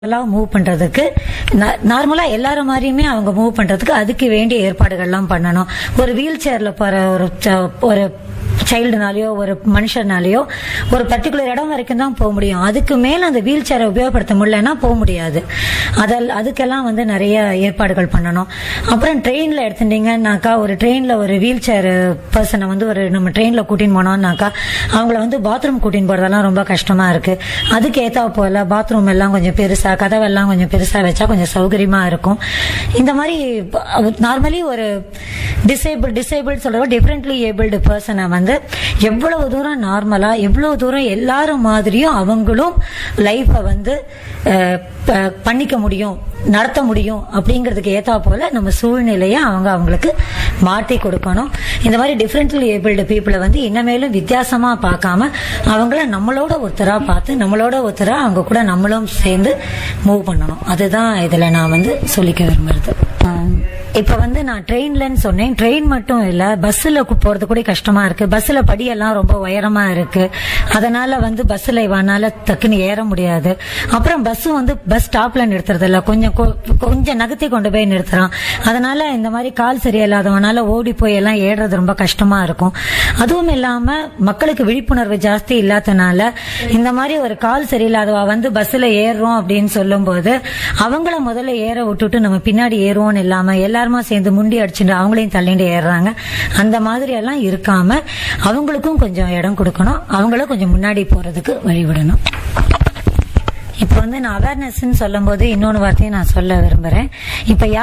எல்லாம் மூவ் பண்றதுக்கு நார்மலா எல்லாரும் மாதிரியுமே அவங்க மூவ் பண்றதுக்கு அதுக்கு வேண்டிய ஏற்பாடுகள்லாம் பண்ணணும் ஒரு வீல் சேர்ல போற ஒரு ச- ஒரு சைல்டுனாலயோ ஒரு மனுஷனாலயோ ஒரு பர்டிகுலர் இடம் வரைக்கும் தான் போக முடியும் அதுக்கு மேல அந்த வீல் சேரை உபயோகப்படுத்த முடியலன்னா போக முடியாது அதில் அதுக்கெல்லாம் வந்து நிறைய ஏற்பாடுகள் பண்ணணும் அப்புறம் ட்ரெயின்ல எடுத்துட்டீங்கன்னாக்கா ஒரு ட்ரெயின்ல ஒரு வீல் சேர் பர்சனை வந்து ஒரு நம்ம ட்ரெயின்ல கூட்டின்னு போனோம்னாக்கா அவங்கள வந்து பாத்ரூம் கூட்டின்னு போறதெல்லாம் ரொம்ப கஷ்டமா இருக்கு அதுக்கு ஏத்தா போல பாத்ரூம் எல்லாம் கொஞ்சம் பெருசா கதவெல்லாம் கொஞ்சம் பெருசா வச்சா கொஞ்சம் சௌகரியமா இருக்கும் இந்த மாதிரி நார்மலி ஒரு டிசேபிள் டிசேபிள் சொல்றவ டிஃபரெண்ட்லி ஏபிள்டு பர்சனை வந்து எவ்வளவு தூரம் நார்மலா எவ்வளவு தூரம் எல்லாரும் மாதிரியும் அவங்களும் லைஃபை வந்து அஹ், ப- பண்ணிக்க முடியும் நடத்த முடியும் அப்படிங்கிறதுக்கு ஏத்தா போல நம்ம சூழ்நிலையை அவங்க அவங்களுக்கு மாற்றி கொடுக்கணும் இந்த மாதிரி டிஃப்ரெண்ட்லி ஏபிள்டு பீப்புளை வந்து இன்னமேலும் வித்தியாசமா பார்க்காம அவங்கள நம்மளோட ஒருத்தரா பார்த்து நம்மளோட ஒருத்தரா அவங்க கூட நம்மளும் சேர்ந்து மூவ் பண்ணணும் அதுதான் இதுல நான் வந்து சொல்லிக்க விரும்புறது ஆம், இப்ப வந்து நான் ட்ரெயின்லன்னு சொன்னேன் ட்ரெயின் மட்டும் இல்ல பஸ்ல போறது கூட கஷ்டமா இருக்கு பஸ்ல படியெல்லாம் ரொம்ப உயரமா இருக்கு அதனால வந்து பஸ்ல இவனால டக்குன்னு ஏற முடியாது அப்புறம் பஸ் வந்து பஸ் ஸ்டாப்ல நிறுத்துறது இல்ல கொஞ்சம் கொ- கொஞ்சம் நகர்த்தி கொண்டு போய் நிறுத்துறான் அதனால இந்த மாதிரி கால் சரியில்லாதவனால ஓடி போய் எல்லாம் ஏறுறது ரொம்ப கஷ்டமா இருக்கும் அதுவும் இல்லாம மக்களுக்கு விழிப்புணர்வு ஜாஸ்தி இல்லாதனால இந்த மாதிரி ஒரு கால் சரியில்லாதவா வந்து பஸ்ல ஏறுறோம் அப்படின்னு சொல்லும்போது அவங்கள முதல்ல ஏற விட்டுட்டு நம்ம பின்னாடி ஏறுவோம்னு இல்லாம எல்லாருமா சேர்ந்து முண்டி அடிச்சுட்டு அவங்களையும் தள்ளிட்டு ஏறுறாங்க அந்த மாதிரி எல்லாம் இருக்காம அவங்களுக்கும் கொஞ்சம் இடம் கொடுக்கணும் அவங்களும் கொஞ்சம் முன்னாடி போறதுக்கு வழிவிடணும் இப்ப வந்து நான் அவேர்னஸ் சொல்லும் போது இன்னொன்னு வார்த்தையை நான் சொல்ல விரும்புறேன் இப்ப யார்